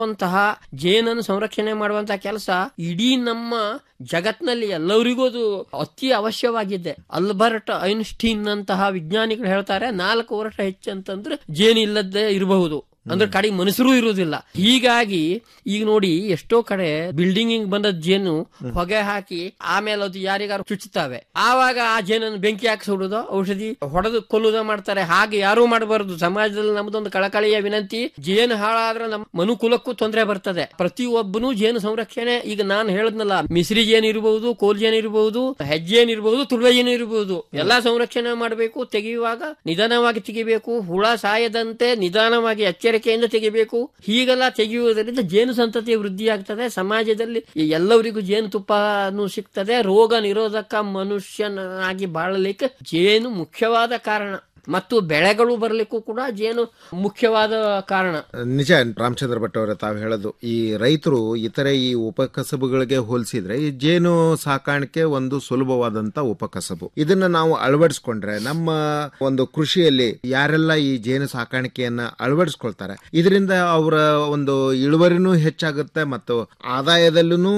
ಅಂತಹ ಜೇನನ್ನು ಸಂರಕ್ಷಣೆ ಮಾಡುವಂತಹ ಕೆಲಸ ಇಡೀ ನಮ್ಮ ಜಗತ್ನಲ್ಲಿ ಎಲ್ಲರಿಗೂ ಅದು ಅತಿ ಅವಶ್ಯವಾಗಿದೆ ಅಲ್ಬರ್ಟ್ ಐನ್ಸ್ಟೀನ್ ಅಂತಹ ವಿಜ್ಞಾನಿಗಳು ಹೇಳ್ತಾರೆ ನಾಲ್ಕು ವರ್ಷ ಹೆಚ್ಚಂತಂದ್ರೆ ಜೇನು ಇಲ್ಲದೆ ಇರಬಹುದು ಅಂದ್ರೆ ಕಡೆಗೆ ಮನುಷ್ಯರು ಇರುವುದಿಲ್ಲ ಹೀಗಾಗಿ ಈಗ ನೋಡಿ ಎಷ್ಟೋ ಕಡೆ ಬಿಲ್ಡಿಂಗ್ ಬಂದ ಜೇನು ಹೊಗೆ ಹಾಕಿ ಆಮೇಲೆ ಅದು ಯಾರಿಗಾರು ಚುಚ್ಚುತ್ತವೆ ಆವಾಗ ಆ ಜೇನನ್ನು ಬೆಂಕಿ ಹಾಕಿ ಸುಡುದು ಔಷಧಿ ಹೊಡೆದು ಕೊಲ್ಲುದ ಮಾಡ್ತಾರೆ ಹಾಗೆ ಯಾರೂ ಮಾಡಬಾರದು ಸಮಾಜದಲ್ಲಿ ನಮ್ದೊಂದು ಕಳಕಳಿಯ ವಿನಂತಿ ಜೇನು ಹಾಳಾದ್ರೆ ನಮ್ಮ ಮನುಕುಲಕ್ಕೂ ತೊಂದರೆ ಬರ್ತದೆ ಪ್ರತಿಯೊಬ್ಬನು ಜೇನು ಸಂರಕ್ಷಣೆ ಈಗ ನಾನು ಹೇಳದ್ನಲ್ಲ ಮಿಶ್ರಿ ಜೇನು ಇರಬಹುದು ಕೋಲ್ ಜೇನು ಇರಬಹುದು ಹೆಜ್ಜೇನು ಇರಬಹುದು ತುಳುವೆ ಜೇನು ಇರಬಹುದು ಎಲ್ಲಾ ಸಂರಕ್ಷಣೆ ಮಾಡಬೇಕು ತೆಗೆಯುವಾಗ ನಿಧಾನವಾಗಿ ತೆಗಿಬೇಕು ಹುಳ ಸಾಯದಂತೆ ನಿಧಾನವಾಗಿ ಎಚ್ಚರಿಕೆಯಿಂದ ತೆಗಿಬೇಕು ಹೀಗೆಲ್ಲ ತೆಗೆಯುವುದರಿಂದ ಜೇನು ಸಂತತಿ ವೃದ್ಧಿಯಾಗ್ತದೆ ಸಮಾಜದಲ್ಲಿ ಎಲ್ಲರಿಗೂ ಜೇನು ತುಪ್ಪನೂ ಸಿಗ್ತದೆ ರೋಗ ನಿರೋಧಕ ಮನುಷ್ಯನಾಗಿ ಬಾಳಲಿಕ್ಕೆ ಜೇನು ಮುಖ್ಯವಾದ ಕಾರಣ ಮತ್ತು ಬೆಳೆಗಳು ಬರಲಿಕ್ಕೂ ಕೂಡ ಜೇನು ಮುಖ್ಯವಾದ ಕಾರಣ ನಿಜ ರಾಮಚಂದ್ರ ಭಟ್ ಅವರೇ ತಾವು ಹೇಳೋದು ಈ ರೈತರು ಇತರೆ ಈ ಉಪಕಸಬುಗಳಿಗೆ ಹೋಲಿಸಿದ್ರೆ ಈ ಜೇನು ಸಾಕಾಣಿಕೆ ಒಂದು ಸುಲಭವಾದಂತ ಉಪಕಸಬು ಇದನ್ನ ನಾವು ಅಳವಡಿಸ್ಕೊಂಡ್ರೆ ನಮ್ಮ ಒಂದು ಕೃಷಿಯಲ್ಲಿ ಯಾರೆಲ್ಲ ಈ ಜೇನು ಸಾಕಾಣಿಕೆಯನ್ನ ಅಳವಡಿಸ್ಕೊಳ್ತಾರೆ ಇದರಿಂದ ಅವರ ಒಂದು ಇಳುವರಿನೂ ಹೆಚ್ಚಾಗುತ್ತೆ ಮತ್ತು ಆದಾಯದಲ್ಲೂ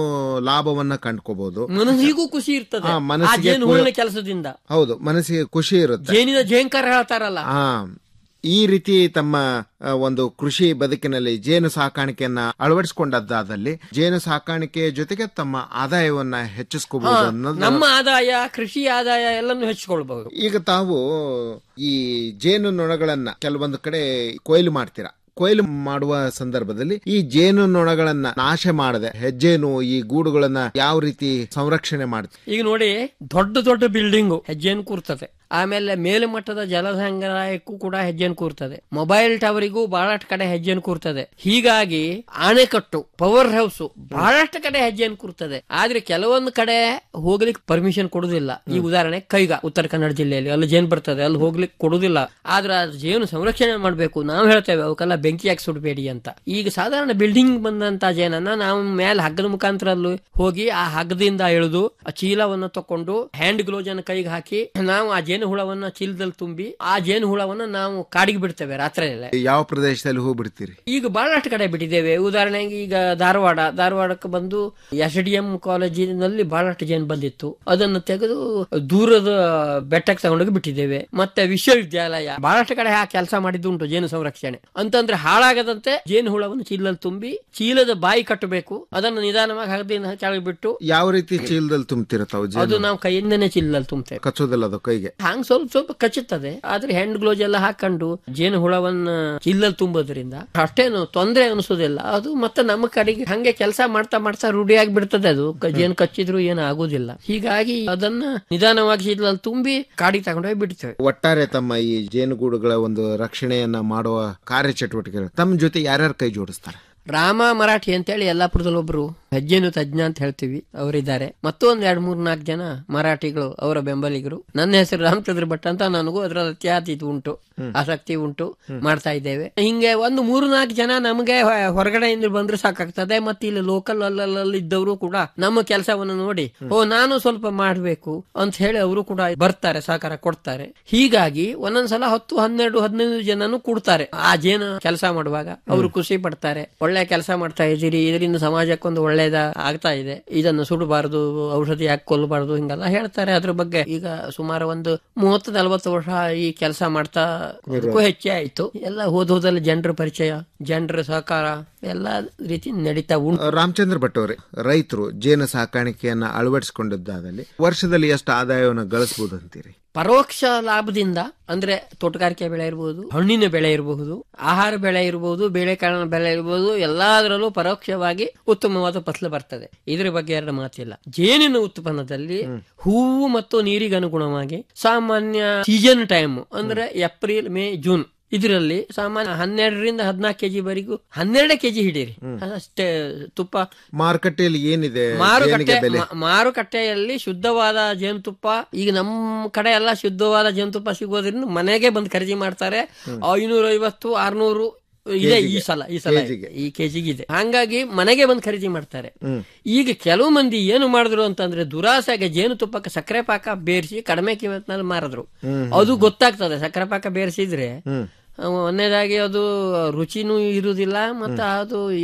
ಲಾಭವನ್ನ ಕಂಡ್ಕೋಬಹುದು ಮನಸ್ಸಿಗೂ ಖುಷಿ ಇರ್ತದೆ ಹಾ, ಆ ಮನಸ್ಸಿಗೆ ಜೇನು ಹುಳಿನ ಕೆಲಸದಿಂದ ಹೌದು ಮನಸ್ಸಿಗೆ ಖುಷಿ ಇರುತ್ತೆ ಜೇನಿನ ಜೇಂಕರ್ ಹೇಳ್ತಾರಲ್ಲ ಆ ಈ ರೀತಿ ತಮ್ಮ ಆ, ಒಂದು ಕೃಷಿ ಬದುಕಿನಲ್ಲಿ ಜೇನು ಸಾಕಾಣಿಕೆಯನ್ನ ಅಳವಡಿಸಿಕೊಂಡದ್ದಾದಲ್ಲಿ ಜೇನು ಸಾಕಾಣಿಕೆಯ ಜೊತೆಗೆ ತಮ್ಮ ಆದಾಯವನ್ನ ಹೆಚ್ಚಿಸ್ಕೋಬಹುದು ಅನ್ನೋದು ನಮ್ಮ ಆದಾಯ ಕೃಷಿ ಆದಾಯ ಎಲ್ಲನೂ ಹೆಚ್ಚಿಕೊಳ್ಬಹುದು ಈಗ ತಾವು ಈ ಜೇನು ನೊಣಗಳನ್ನ ಕೆಲವೊಂದು ಕಡೆ ಕೊಯ್ಲು ಮಾಡ್ತೀರಾ ಕೊಯ್ಲು ಮಾಡುವ ಸಂದರ್ಭದಲ್ಲಿ ಈ ಜೇನು ನೊಣಗಳನ್ನ ನಾಶ ಮಾಡದೆ ಹೆಜ್ಜೇನು ಈ ಗೂಡುಗಳನ್ನ ಯಾವ ರೀತಿ ಸಂರಕ್ಷಣೆ ಮಾಡ್ತೀವಿ ಈಗ ನೋಡಿ ದೊಡ್ಡ ದೊಡ್ಡ ಬಿಲ್ಡಿಂಗು ಹೆಜ್ಜೆಯನ್ನು ಕೂರ್ತದೆ ಆಮೇಲೆ ಮೇಲ್ಮಟ್ಟದ ಜಲಸಂಗ್ರಹಕ್ಕೂ ಕೂಡ ಹೆಜ್ಜೆಯನ್ನು ಕೂರ್ತದೆ ಮೊಬೈಲ್ ಟವರಿಗೂ ಬಹಳಷ್ಟು ಕಡೆ ಹೆಜ್ಜೆಯನ್ನು ಕೂರ್ತದೆ ಹೀಗಾಗಿ ಆಣೆಕಟ್ಟು ಪವರ್ ಹೌಸ್ ಬಹಳಷ್ಟು ಕಡೆ ಹೆಜ್ಜೆಯನ್ನು ಕೂರ್ತದೆ ಆದ್ರೆ ಕೆಲವೊಂದು ಕಡೆ ಹೋಗ್ಲಿಕ್ಕೆ ಪರ್ಮಿಷನ್ ಕೊಡುದಿಲ್ಲ ಈ ಉದಾಹರಣೆ ಕೈಗ ಉತ್ತರ ಕನ್ನಡ ಜಿಲ್ಲೆಯಲ್ಲಿ ಅಲ್ಲಿ ಜೇನು ಬರ್ತದೆ ಅಲ್ಲಿ ಹೋಗ್ಲಿಕ್ಕೆ ಕೊಡುದಿಲ್ಲ ಆದ್ರೆ ಅದು ಜೇನು ಸಂರಕ್ಷಣೆ ಮಾಡಬೇಕು ನಾವು ಹೇಳ್ತೇವೆ ಅವಕ್ಕೆಲ್ಲ ಬೆಂಕಿ ಹಾಕಿ ಸುಡಬೇಡಿ ಅಂತ ಈಗ ಸಾಧಾರಣ ಬಿಲ್ಡಿಂಗ್ ಬಂದಂತ ಜೇನನ್ನ ನಾವು ಮೇಲೆ ಹಗ್ಗದ ಮುಖಾಂತರ ಅಲ್ಲಿ ಹೋಗಿ ಆ ಹಗ್ಗದಿಂದ ಎಳೆದು ಆ ಚೀಲವನ್ನು ತಕೊಂಡು ಹ್ಯಾಂಡ್ ಗ್ಲೋಸ್ ಅನ್ನು ಕೈಗೆ ಹಾಕಿ ನಾವು ಆ ಜೇನು ಹುಳವನ್ನ ಚೀಲದಲ್ಲಿ ತುಂಬಿ ಆ ಜೇನು ಹುಳವನ್ನ ನಾವು ಕಾಡಿಗೆ ಬಿಡ್ತೇವೆ ರಾತ್ರಿಯಲ್ಲೇ ಯಾವ ಪ್ರದೇಶದಲ್ಲಿ ಹೋಗ್ಬಿಡ್ತೀರಿ ಈಗ ಬಹಳಷ್ಟು ಕಡೆ ಬಿಟ್ಟಿದ್ದೇವೆ ಉದಾಹರಣೆಗೆ ಈಗ ಧಾರವಾಡ ಧಾರವಾಡಕ್ಕೆ ಬಂದು ಎಸ್ ಡಿ ಎಂ ಕಾಲೇಜಿನಲ್ಲಿ ಬಹಳಷ್ಟು ಜನ ಬಂದಿತ್ತು ಅದನ್ನು ತೆಗೆದು ದೂರದ ಬೆಟ್ಟಕ್ಕೆ ತಗೊಂಡೋಗಿ ಬಿಟ್ಟಿದ್ದೇವೆ ಮತ್ತೆ ವಿಶ್ವವಿದ್ಯಾಲಯ ಬಹಳಷ್ಟು ಕಡೆ ಆ ಕೆಲಸ ಮಾಡಿದ್ದುಂಟು ಜೇನು ಸಂರಕ್ಷಣೆ ಅಂತಂದ್ರೆ ಹಾಳಾಗದಂತೆ ಜೇನು ಹುಳವನ್ನು ಚೀಲದಲ್ಲಿ ತುಂಬಿ ಚೀಲದ ಬಾಯಿ ಕಟ್ಟಬೇಕು ಅದನ್ನು ನಿಧಾನವಾಗಿ ಹಗದಿನ ಕೆಳಗೆ ಬಿಟ್ಟು ಯಾವ ರೀತಿ ಚೀಲದಲ್ಲಿ ತುಂಬ್ತೀರ ತಾವು ಅದು ಜೇನು ನಾವು ಕೈಯಿಂದನೇ ಚೀಲದಲ್ಲಿ ತುಂಬುತ್ತೇವೆ ಕಚ್ಚೋದಿಲ್ಲ ಅದು ಕೈಗೆ ಹಂಗ್ ಸ್ವಲ್ಪ ಸ್ವಲ್ಪ ಕಚ್ಚುತ್ತದೆ ಆದ್ರೆ ಹ್ಯಾಂಡ್ ಗ್ಲೋಸ್ ಎಲ್ಲ ಹಾಕೊಂಡು ಜೇನು ಹುಳವನ್ನ ಚಿಲ್ಲಲ್ಲಿ ತುಂಬೋದ್ರಿಂದ ಅಷ್ಟೇನು ತೊಂದರೆ ಅನಿಸೋದಿಲ್ಲ ಅದು ಮತ್ತೆ ನಮ್ಮ ಕಡೆಗೆ ಹಂಗೆ ಕೆಲಸ ಮಾಡ್ತಾ ಮಾಡ್ತಾ ರೂಢಿಯಾಗಿ ಬಿಡ್ತದೆ ಅದು ಕ- ಜೇನು ಕಚ್ಚಿದ್ರು ಏನು ಆಗುದಿಲ್ಲ ಹೀಗಾಗಿ ಅದನ್ನ ನಿಧಾನವಾಗಿ ಚೀಲದಲ್ಲಿ ತುಂಬಿ ಕಾಡಿಗೆ ತಗೊಂಡೋಗಿ ಬಿಡ್ತೇವೆ ಒಟ್ಟಾರೆ ತಮ್ಮ ಈ ಜೇನುಗೂಡುಗಳ ಒಂದು ರಕ್ಷಣೆಯನ್ನ ಮಾಡುವ ಕಾರ್ಯಚಟುವಟಿಕೆಗಳು ತಮ್ಮ ಜೊತೆ ಯಾರ್ಯಾರು ಕೈ ಜೋಡಿಸ್ತಾರೆ ರಾಮ ಮರಾಠಿ ಅಂತೇಳಿ ಯಲ್ಲಾಪುರದಲ್ಲಿ ಒಬ್ರು ಹೆಜ್ಜೆನು ತಜ್ಞ ಅಂತ ಹೇಳ್ತೀವಿ ಅವರಿದ್ದಾರೆ ಮತ್ತೊಂದ್ ಎರಡ್ ಮೂರ್ ನಾಲ್ಕು ಜನ ಮರಾಠಿಗಳು ಅವರ ಬೆಂಬಲಿಗರು ನನ್ನ ಹೆಸರು ರಾಮಚಂದ್ರ ಭಟ್ ಅಂತ ನನಗೂ ಅದರ ಅತ್ಯಾತಿ ಇದು ಉಂಟು ಆಸಕ್ತಿ ಉಂಟು ಮಾಡ್ತಾ ಇದ್ದೇವೆ ಹಿಂಗೆ ಒಂದು ಮೂರು ನಾಲ್ಕು ಜನ ನಮಗೆ ಹೊ- ಹೊರಗಡೆಯಿಂದ ಬಂದ್ರೆ ಸಾಕಾಗ್ತದೆ ಮತ್ತೆ ಇಲ್ಲಿ ಲೋಕಲ್ ಅಲ್ಲಲ್ಲಿ ಇದ್ದವರು ಕೂಡ ನಮ್ಮ ಕೆಲಸವನ್ನು ನೋಡಿ ಓ ನಾನು ಸ್ವಲ್ಪ ಮಾಡ್ಬೇಕು ಅಂತ ಹೇಳಿ ಅವರು ಕೂಡ ಬರ್ತಾರೆ ಸಹಕಾರ ಕೊಡ್ತಾರೆ ಹೀಗಾಗಿ ಒಂದೊಂದ್ಸಲ ಹತ್ತು ಹನ್ನೆರಡು ಹದಿನೈದು ಜನನು ಕೊಡ್ತಾರೆ ಆ ಜೇನು ಕೆಲಸ ಮಾಡುವಾಗ ಅವರು ಖುಷಿ ಪಡ್ತಾರೆ ಒಳ್ಳೆ ಕೆಲಸ ಮಾಡ್ತಾ ಇದ್ದೀರಿ ಇದರಿಂದ ಸಮಾಜಕ್ಕೊಂದು ಒಳ್ಳೇದ ಆಗ್ತಾ ಇದೆ ಇದನ್ನು ಸುಡಬಾರದು ಔಷಧಿ ಹಾಕಿ ಕೊಲ್ಲಬಾರದು ಹಿಂಗೆಲ್ಲ ಹೇಳ್ತಾರೆ ಅದ್ರ ಬಗ್ಗೆ ಈಗ ಸುಮಾರು ಒಂದು ಮೂವತ್ತು ನಲವತ್ತು ವರ್ಷ ಈ ಕೆಲಸ ಮಾಡ್ತಾ ಅದಕ್ಕೂ ಹೆಚ್ಚೇ ಆಯ್ತು ಎಲ್ಲ ಹೋದ ಹೋದಲ್ಲಿ ಜನರ ಪರಿಚಯ ಜನರ ಸಹಕಾರ ಎಲ್ಲ ರೀತಿ ನಡೀತಾ ಉಂಟು ರಾಮಚಂದ್ರ ಭಟ್ ಅವರೇ ರೈತರು ಜೇನು ಸಾಕಾಣಿಕೆಯನ್ನ ಅಳವಡಿಸಿಕೊಂಡಿದ್ದಾದಲ್ಲಿ ವರ್ಷದಲ್ಲಿ ಎಷ್ಟು ಆದಾಯವನ್ನು ಗಳಿಸಬಹುದು ಅಂತೀರಿ ಪರೋಕ್ಷ ಲಾಭದಿಂದ ಅಂದ್ರೆ ತೋಟಗಾರಿಕೆ ಬೆಳೆ ಇರಬಹುದು ಹಣ್ಣಿನ ಬೆಳೆ ಇರಬಹುದು ಆಹಾರ ಬೆಳೆ ಇರಬಹುದು ಬೇಳೆಕಾಳಿನ ಬೆಳೆ ಇರಬಹುದು ಎಲ್ಲದರಲ್ಲೂ ಪರೋಕ್ಷವಾಗಿ ಉತ್ತಮವಾದ ಫಸಲು ಬರ್ತದೆ ಇದ್ರ ಬಗ್ಗೆ ಎರಡು ಮಾತಿಲ್ಲ ಜೇನಿನ ಉತ್ಪನ್ನದಲ್ಲಿ ಹೂವು ಮತ್ತು ನೀರಿಗೆ ಅನುಗುಣವಾಗಿ ಸಾಮಾನ್ಯ ಸೀಸನ್ ಟೈಮ್ ಅಂದ್ರೆ ಏಪ್ರಿಲ್ ಮೇ ಜೂನ್ ಇದರಲ್ಲಿ ಸಾಮಾನ್ಯ ಹನ್ನೆರಡರಿಂದ ಹದಿನಾಲ್ಕು ಕೆಜಿ ವರೆಗೂ ಹನ್ನೆರಡು ಕೆಜಿ ಹಿಡೀರಿ ಅಷ್ಟೇ ತುಪ್ಪ ಮಾರುಕಟ್ಟೆಯಲ್ಲಿ ಏನಿದೆ ಮಾರುಕಟ್ಟೆ ಜೇನಿಗೆ ಬೆಲೆ ಮಾ- ಮಾರುಕಟ್ಟೆಯಲ್ಲಿ ಶುದ್ಧವಾದ ಜೇನುತುಪ್ಪ ಈಗ ನಮ್ಮ ಕಡೆ ಎಲ್ಲ ಶುದ್ಧವಾದ ಜೇನುತುಪ್ಪ ಸಿಗೋದ್ರಿಂದ ಮನೆಗೆ ಬಂದು ಖರೀದಿ ಮಾಡ್ತಾರೆ ಐನೂರ ಐವತ್ತು ಆರ್ನೂರು ಇದೆ ಈ ಸಲ ಈ ಸಲ ಕೆಜಿಗೆ. ಈ ಕೆಜಿಗೆ ಇದೆ ಹಂಗಾಗಿ ಮನೆಗೆ ಬಂದು ಖರೀದಿ ಮಾಡ್ತಾರೆ ಈಗ ಕೆಲವು ಮಂದಿ ಏನು ಮಾಡಿದ್ರು ಅಂತಂದ್ರೆ ದುರಾಸೆಗೆ ಜೇನುತುಪ್ಪಕ್ಕೆ ಸಕ್ಕರೆ ಪಾಕ ಬೇರಿಸಿ ಕಡಿಮೆ ಕಿಮ್ಮತ್ನಲ್ಲಿ ಮಾರಿದ್ರು ಅದು ಗೊತ್ತಾಗ್ತದೆ ಸಕ್ಕರೆ ಪಾಕ ಬೇರಿಸಿದ್ರೆ ಒಂದನೇದಾಗಿ ಅದು ರುಚಿನೂ ಇರುವುದಿಲ್ಲ ಮತ್ತೆ ಅದು